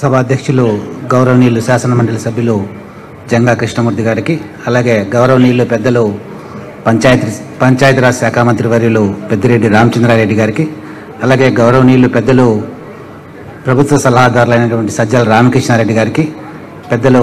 సభ అధ్యక్షులు గౌరవనీయులు శాసనమండలి సభ్యులు జంగా కృష్ణమూర్తి గారికి అలాగే గౌరవనీయులు పెద్దలు పంచాయతీ పంచాయతీరాజ్ శాఖ మంత్రి వర్యులు పెద్దిరెడ్డి రామచంద్రారెడ్డి గారికి అలాగే గౌరవనీయులు పెద్దలు ప్రభుత్వ సలహాదారులైనటువంటి సజ్జల రామకృష్ణారెడ్డి గారికి పెద్దలు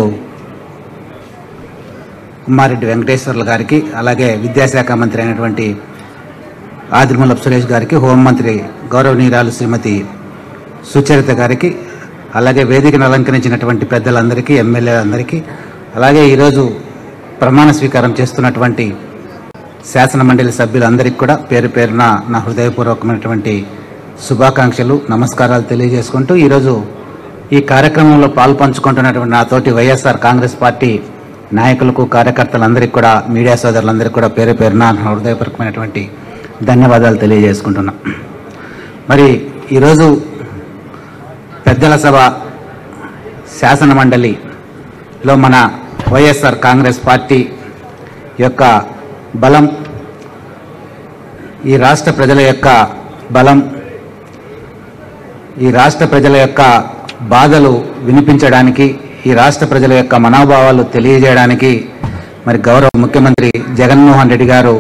కుమారెడ్డి వెంకటేశ్వర్లు గారికి అలాగే విద్యాశాఖ మంత్రి అయినటువంటి ఆదిమూలపు సురేష్ గారికి హోంమంత్రి గౌరవనీయురాలు శ్రీమతి సుచరిత గారికి అలాగే వేదికను అలంకరించినటువంటి పెద్దలందరికీ ఎమ్మెల్యేలందరికీ అలాగే ఈరోజు ప్రమాణ స్వీకారం చేస్తున్నటువంటి శాసన మండలి సభ్యులందరికీ కూడా పేరు పేరున నా హృదయపూర్వకమైనటువంటి శుభాకాంక్షలు నమస్కారాలు తెలియజేసుకుంటూ ఈరోజు ఈ కార్యక్రమంలో పాల్పంచుకుంటున్నటువంటి నాతోటి వైఎస్ఆర్ కాంగ్రెస్ పార్టీ నాయకులకు కార్యకర్తలందరికీ కూడా మీడియా సోదరులందరికీ కూడా పేరు పేరున నా హృదయపూర్వకమైనటువంటి ధన్యవాదాలు తెలియజేసుకుంటున్నా మరి ఈరోజు పెద్దల సభ శాసన మండలిలో మన వైఎస్ఆర్ కాంగ్రెస్ పార్టీ యొక్క బలం ఈ రాష్ట్ర ప్రజల యొక్క బలం ఈ రాష్ట్ర ప్రజల యొక్క బాధలు వినిపించడానికి ఈ రాష్ట్ర ప్రజల యొక్క మనోభావాలు తెలియజేయడానికి మరి గౌరవ ముఖ్యమంత్రి జగన్మోహన్ రెడ్డి గారు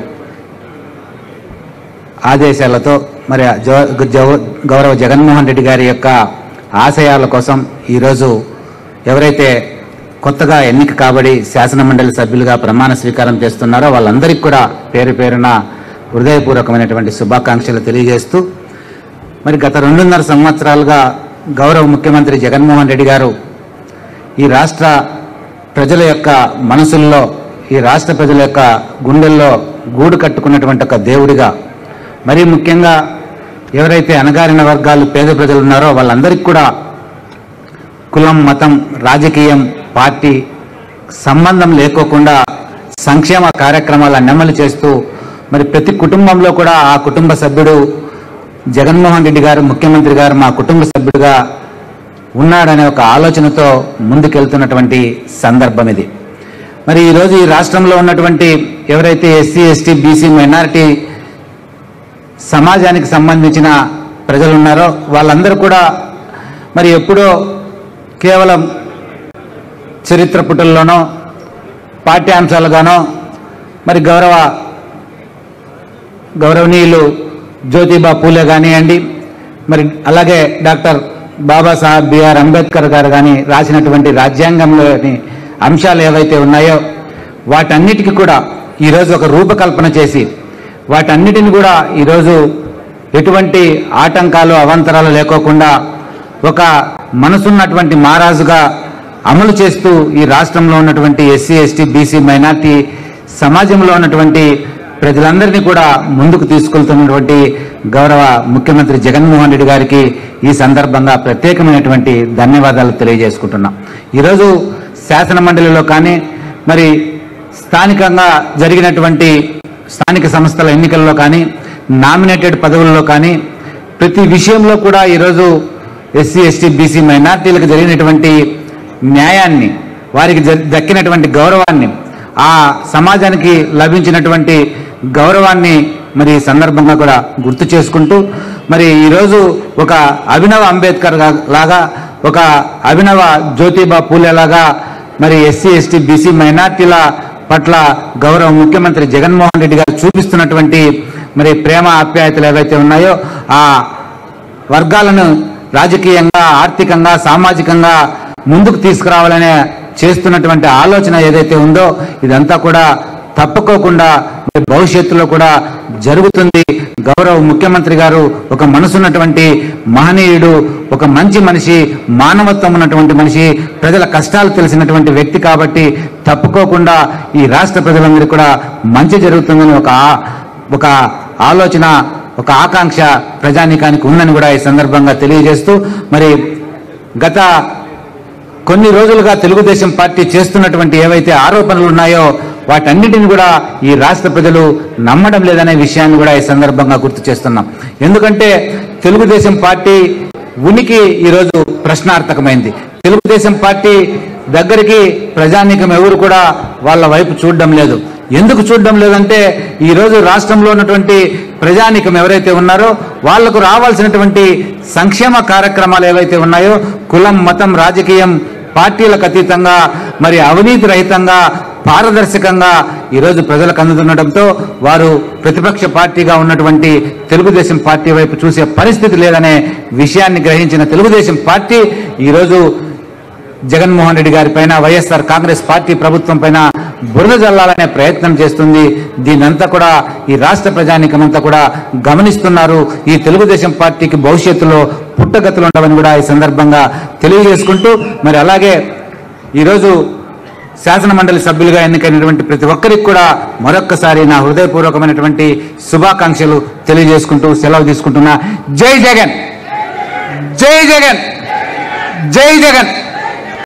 ఆదేశాలతో మరి జో- జో- గౌరవ జగన్మోహన్ రెడ్డి గారి యొక్క ఆశయాల కోసం ఈరోజు ఎవరైతే కొత్తగా ఎన్నిక కాబడి శాసన మండలి సభ్యులుగా ప్రమాణ స్వీకారం చేస్తున్నారో వాళ్ళందరికీ కూడా పేరు పేరున హృదయపూర్వకమైనటువంటి శుభాకాంక్షలు తెలియజేస్తూ మరి గత రెండున్నర సంవత్సరాలుగా గౌరవ ముఖ్యమంత్రి జగన్మోహన్ రెడ్డి గారు ఈ రాష్ట్ర ప్రజల యొక్క మనసుల్లో ఈ రాష్ట్ర ప్రజల యొక్క గుండెల్లో గూడు కట్టుకున్నటువంటి ఒక దేవుడిగా మరీ ముఖ్యంగా ఎవరైతే అణగారిన వర్గాలు పేద ప్రజలు ఉన్నారో వాళ్ళందరికీ కూడా కులం మతం రాజకీయం పార్టీ సంబంధం లేకోకుండా సంక్షేమ కార్యక్రమాలను అమలు చేస్తూ మరి ప్రతి కుటుంబంలో కూడా ఆ కుటుంబ సభ్యుడు జగన్మోహన్ రెడ్డి గారు ముఖ్యమంత్రి గారు మా కుటుంబ సభ్యుడిగా ఉన్నాడనే ఒక ఆలోచనతో ముందుకెళ్తున్నటువంటి సందర్భం ఇది మరి ఈరోజు ఈ రాష్ట్రంలో ఉన్నటువంటి ఎవరైతే ఎస్సీ ఎస్టీ బీసీ మైనారిటీ సమాజానికి సంబంధించిన ప్రజలు ఉన్నారో వాళ్ళందరూ కూడా మరి ఎప్పుడో కేవలం చరిత్ర పుటల్లోనో పాఠ్యాంశాలుగానో మరి గౌరవ గౌరవనీయులు జ్యోతిబా పూలే కానివ్వండి మరి అలాగే డాక్టర్ బాబాసాహెబ్ బిఆర్ అంబేద్కర్ గారు కానీ రాసినటువంటి రాజ్యాంగంలోని అంశాలు ఏవైతే ఉన్నాయో వాటన్నిటికీ కూడా ఈరోజు ఒక రూపకల్పన చేసి వాటన్నిటిని కూడా ఈరోజు ఎటువంటి ఆటంకాలు అవాంతరాలు లేకోకుండా ఒక మనసున్నటువంటి మహారాజుగా అమలు చేస్తూ ఈ రాష్ట్రంలో ఉన్నటువంటి ఎస్సీ ఎస్టీ బీసీ మైనార్టీ సమాజంలో ఉన్నటువంటి ప్రజలందరినీ కూడా ముందుకు తీసుకెళ్తున్నటువంటి గౌరవ ముఖ్యమంత్రి జగన్మోహన్ రెడ్డి గారికి ఈ సందర్భంగా ప్రత్యేకమైనటువంటి ధన్యవాదాలు తెలియజేసుకుంటున్నాం ఈరోజు శాసన మండలిలో కానీ మరి స్థానికంగా జరిగినటువంటి స్థానిక సంస్థల ఎన్నికల్లో కానీ నామినేటెడ్ పదవుల్లో కానీ ప్రతి విషయంలో కూడా ఈరోజు ఎస్సీ ఎస్టీ బీసీ మైనార్టీలకు జరిగినటువంటి న్యాయాన్ని వారికి జ- దక్కినటువంటి గౌరవాన్ని ఆ సమాజానికి లభించినటువంటి గౌరవాన్ని మరి ఈ సందర్భంగా కూడా గుర్తు చేసుకుంటూ మరి ఈరోజు ఒక అభినవ అంబేద్కర్ గా- లాగా ఒక అభినవ జ్యోతిబా పూలే లాగా మరి ఎస్సీ ఎస్టీ బీసీ మైనార్టీల పట్ల గౌరవ ముఖ్యమంత్రి జగన్మోహన్ రెడ్డి గారు చూపిస్తున్నటువంటి మరి ప్రేమ ఆప్యాయతలు ఏవైతే ఉన్నాయో ఆ వర్గాలను రాజకీయంగా ఆర్థికంగా సామాజికంగా ముందుకు తీసుకురావాలనే చేస్తున్నటువంటి ఆలోచన ఏదైతే ఉందో ఇదంతా కూడా తప్పుకోకుండా మరి భవిష్యత్తులో కూడా జరుగుతుంది గౌరవ ముఖ్యమంత్రి గారు ఒక మనసున్నటువంటి మహనీయుడు ఒక మంచి మనిషి మానవత్వం ఉన్నటువంటి మనిషి ప్రజల కష్టాలు తెలిసినటువంటి వ్యక్తి కాబట్టి తప్పుకోకుండా ఈ రాష్ట్ర ప్రజలందరికీ కూడా మంచి జరుగుతుందని ఒక ఆ- ఒక ఆలోచన ఒక ఆకాంక్ష ప్రజానీకానికి ఉందని కూడా ఈ సందర్భంగా తెలియజేస్తూ మరి గత కొన్ని రోజులుగా తెలుగుదేశం పార్టీ చేస్తున్నటువంటి ఏవైతే ఆరోపణలు ఉన్నాయో వాటన్నిటిని కూడా ఈ రాష్ట్ర ప్రజలు నమ్మడం లేదనే విషయాన్ని కూడా ఈ సందర్భంగా గుర్తు చేస్తున్నాం ఎందుకంటే తెలుగుదేశం పార్టీ ఉనికి ఈరోజు ప్రశ్నార్థకమైంది తెలుగుదేశం పార్టీ దగ్గరికి ప్రజానీకం ఎవరు కూడా వాళ్ళ వైపు చూడడం లేదు ఎందుకు చూడడం లేదంటే ఈ రోజు రాష్ట్రంలో ఉన్నటువంటి ప్రజానికం ఎవరైతే ఉన్నారో వాళ్లకు రావాల్సినటువంటి సంక్షేమ కార్యక్రమాలు ఏవైతే ఉన్నాయో కులం మతం రాజకీయం పార్టీలకు అతీతంగా మరి అవినీతి రహితంగా పారదర్శకంగా ఈరోజు ప్రజలకు అందుతుండటంతో వారు ప్రతిపక్ష పార్టీగా ఉన్నటువంటి తెలుగుదేశం పార్టీ వైపు చూసే పరిస్థితి లేదనే విషయాన్ని గ్రహించిన తెలుగుదేశం పార్టీ ఈరోజు జగన్మోహన్ రెడ్డి గారి పైన వైఎస్ఆర్ కాంగ్రెస్ పార్టీ ప్రభుత్వం పైన బురద జల్లాలనే ప్రయత్నం చేస్తుంది దీనంతా కూడా ఈ రాష్ట్ర ప్రజానికమంతా కూడా గమనిస్తున్నారు ఈ తెలుగుదేశం పార్టీకి భవిష్యత్తులో పుట్టగతులు ఉండవని కూడా ఈ సందర్భంగా తెలియజేసుకుంటూ మరి అలాగే ఈరోజు శాసన మండలి సభ్యులుగా ఎన్నికైనటువంటి ప్రతి ఒక్కరికి కూడా మరొక్కసారి నా హృదయపూర్వకమైనటువంటి శుభాకాంక్షలు తెలియజేసుకుంటూ సెలవు తీసుకుంటున్నా జై జగన్ జై జగన్ జై జగన్